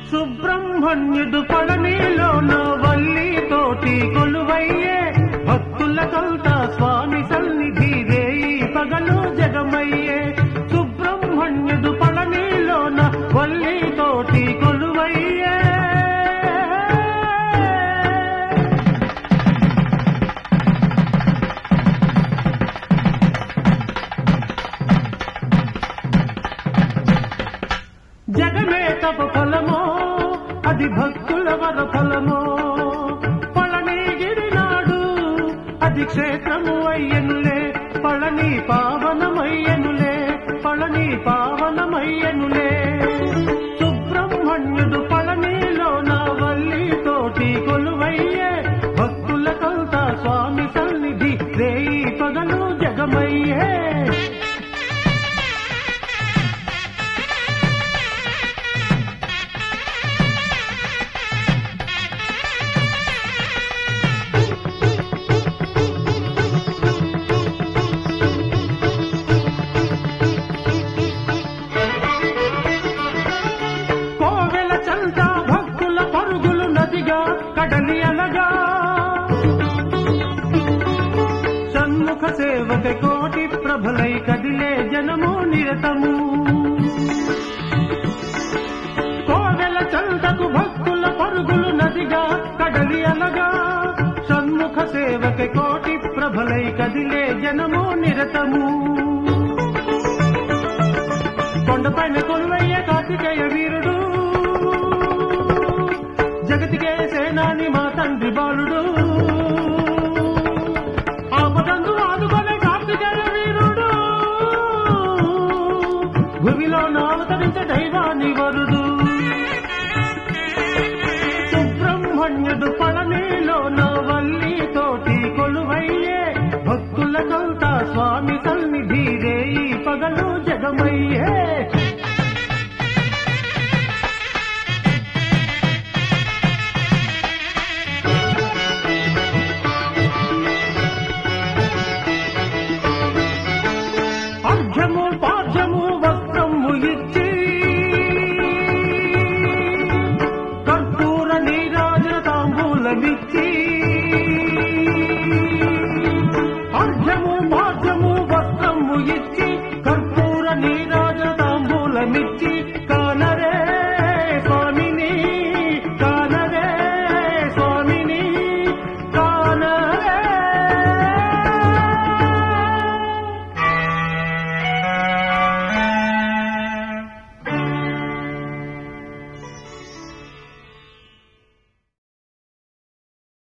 సుబ్రహ్మణ్యుడు పళనిలోన వల్లి తోటి కొలువయ్యే భక్తుల కల్త స్వామి సన్నిధి రేయి పగలు జగమయ్యే సుబ్రహ్మణ్యుడు పళనిలోన వల్లి తోటి కొలువయ్యే జగమే తప ఫలమో అది భక్తుల వర ఫలమో పళనిగిరి నాడు అది క్షేత్రము అయ్యనులే పళని పావనమయ్యనులే పళని పావనమయ్యనులే సుబ్రహ్మణ్యుడు పళనిలో నా వల్లి తోటి కొలువయ్యే భక్తుల కౌత స్వామి సన్నిధి రేయి పగలు జగమయ్యే కోవెల చల్తా భక్తుల పరుగులు నదిగా కడలి అలగా సన్ముఖ సేవక కోటి ప్రభలై కదిలే జనము నిరతము కోవెల చల్తకు భక్తుల పరుగులు నదిగా కడలి అలగా సన్ముఖ సేవక కోటి ప్రభలై కదిలే జనము నిరతము కొండపైన కొలువయ్య కార్తికేయ వీరుడు జగతికే సేనాని మా తండ్రి బాలుడు ఆపదందు ఆదుకొనే కార్తికేయ వీరుడు భూమిలో నావతరించే దైవాని వరుడు సుబ్రహ్మణ్యుడు పళనిలో నా వల్లి తోటి కొలువయ్యే భక్తుల కౌత స్వామి సన్నిధి రేయి పగలు జగమయ్యే అర్ఘ్యము పాఠ్యము వస్త్రము ఇచ్చి కర్పూర నీరాజన తాంబూలమిచ్చి అర్ఘ్యము పాఠ్యము వస్త్రము ఇచ్చి కర్పూర నీరాజన తాంబూలమిచ్చి